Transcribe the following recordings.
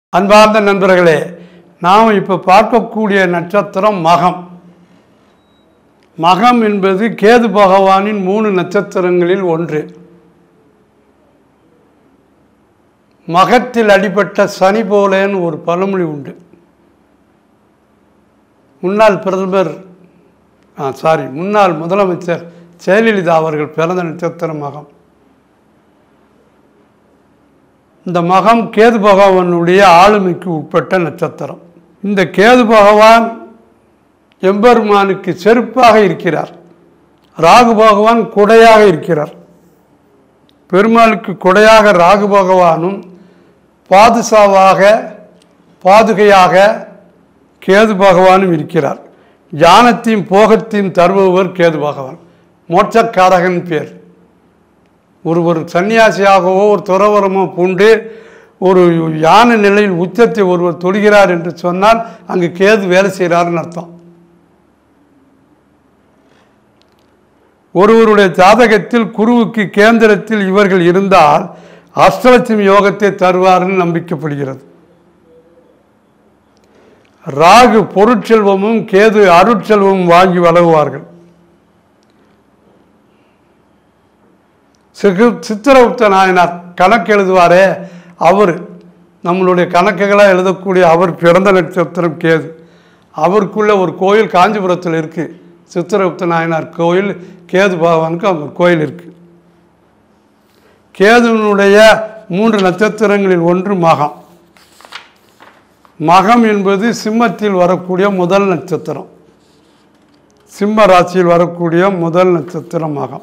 அன்பார்ந்த நண்பர்களே நாம் இப்போ பார்க்கக்கூடிய நட்சத்திரம் மகம் மகம் என்பது கேது பகவானின் மூணு நட்சத்திரங்களில் ஒன்று மகத்தில் அடிபட்ட சனி போலேன்னு ஒரு பழமொழி உண்டு முன்னாள் பிரதமர் ஆ சாரி முன்னாள் முதலமைச்சர் ஜெயலலிதா அவர்கள் பிறந்த நட்சத்திரம் மகம் இந்த மகம் கேது பகவானுடைய ஆளுமைக்கு உட்பட்ட நட்சத்திரம் இந்த கேது பகவான் எம்பெருமானுக்கு செருப்பாக இருக்கிறார் ராகு பகவான் குடையாக இருக்கிறார் பெருமாளுக்கு குடையாக ராகு பகவானும் பாதுசாவாக பாதுகையாக கேது பகவானும் இருக்கிறார் ஞானத்தையும் போகத்தையும் தருபவர் கேது பகவான் மோட்சக்காரகன் பேர் ஒரு ஒரு சன்னியாசியாகவோ ஒரு துறவரமோ பூண்டு ஒரு யான நிலையில் உச்சத்தை ஒருவர் தொடுகிறார் என்று சொன்னால் அங்கு கேது வேலை செய்கிறாருன்னு அர்த்தம் ஒருவருடைய ஜாதகத்தில் குருவுக்கு கேந்திரத்தில் இவர்கள் இருந்தால் அஷ்டலட்சுமி யோகத்தை தருவார்னு நம்பிக்கப்படுகிறது ராகு பொருட்செல்வமும் கேது அருட்செல்வமும் வாங்கி வழங்குவார்கள் சிகு சித்திரகுப்த நாயனார் கணக்கு எழுதுவாரே அவர் நம்மளுடைய கணக்குகளாக எழுதக்கூடிய அவர் பிறந்த நட்சத்திரம் கேது அவருக்குள்ள ஒரு கோயில் காஞ்சிபுரத்தில் இருக்குது சித்திரகுப்த நாயனார் கோயில் கேது பகவானுக்கு அவங்க கோயில் இருக்குது கேதுனுடைய மூன்று நட்சத்திரங்களில் ஒன்று மகம் மகம் என்பது சிம்மத்தில் வரக்கூடிய முதல் நட்சத்திரம் சிம்ம ராசியில் வரக்கூடிய முதல் நட்சத்திரம் மகம்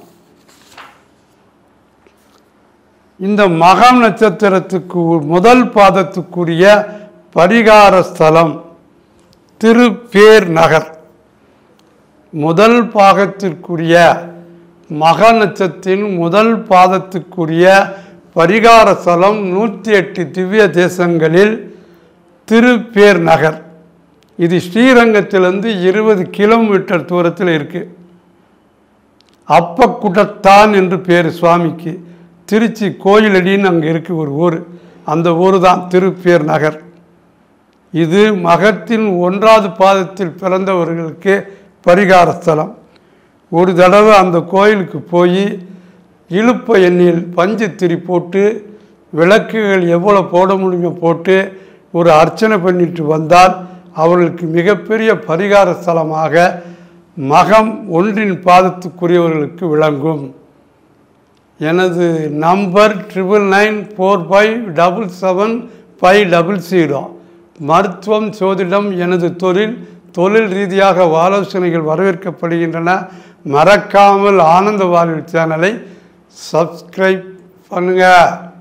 இந்த மகம் நட்சத்திரத்துக்கு முதல் பாதத்துக்குரிய பரிகார ஸ்தலம் திருப்பேர் நகர் முதல் பாகத்திற்குரிய மக நட்சத்தின் முதல் பாதத்துக்குரிய பரிகார ஸ்தலம் நூற்றி எட்டு திவ்ய தேசங்களில் திருப்பேர் நகர் இது ஸ்ரீரங்கத்திலிருந்து இருபது கிலோமீட்டர் தூரத்தில் இருக்குது அப்பக்குடத்தான் என்று பேர் சுவாமிக்கு திருச்சி கோயிலடின்னு அங்கே இருக்குது ஒரு ஊர் அந்த ஊர் தான் திருப்பேர் நகர் இது மகத்தின் ஒன்றாவது பாதத்தில் பிறந்தவர்களுக்கு பரிகார ஸ்தலம் ஒரு தடவை அந்த கோயிலுக்கு போய் இழுப்ப எண்ணில் பஞ்சு திரி போட்டு விளக்குகள் எவ்வளோ போட முடியுமோ போட்டு ஒரு அர்ச்சனை பண்ணிட்டு வந்தால் அவர்களுக்கு மிகப்பெரிய பரிகார ஸ்தலமாக மகம் ஒன்றின் பாதத்துக்குரியவர்களுக்கு விளங்கும் எனது number triple nine four five double seven five double zero மருத்துவம் சோதிடம் எனது தொழில் தொழில் ரீதியாக ஆலோசனைகள் வரவேற்கப்படுகின்றன மறக்காமல் ஆனந்த வாழ்வில் சேனலை சப்ஸ்கிரைப் பண்ணுங்கள்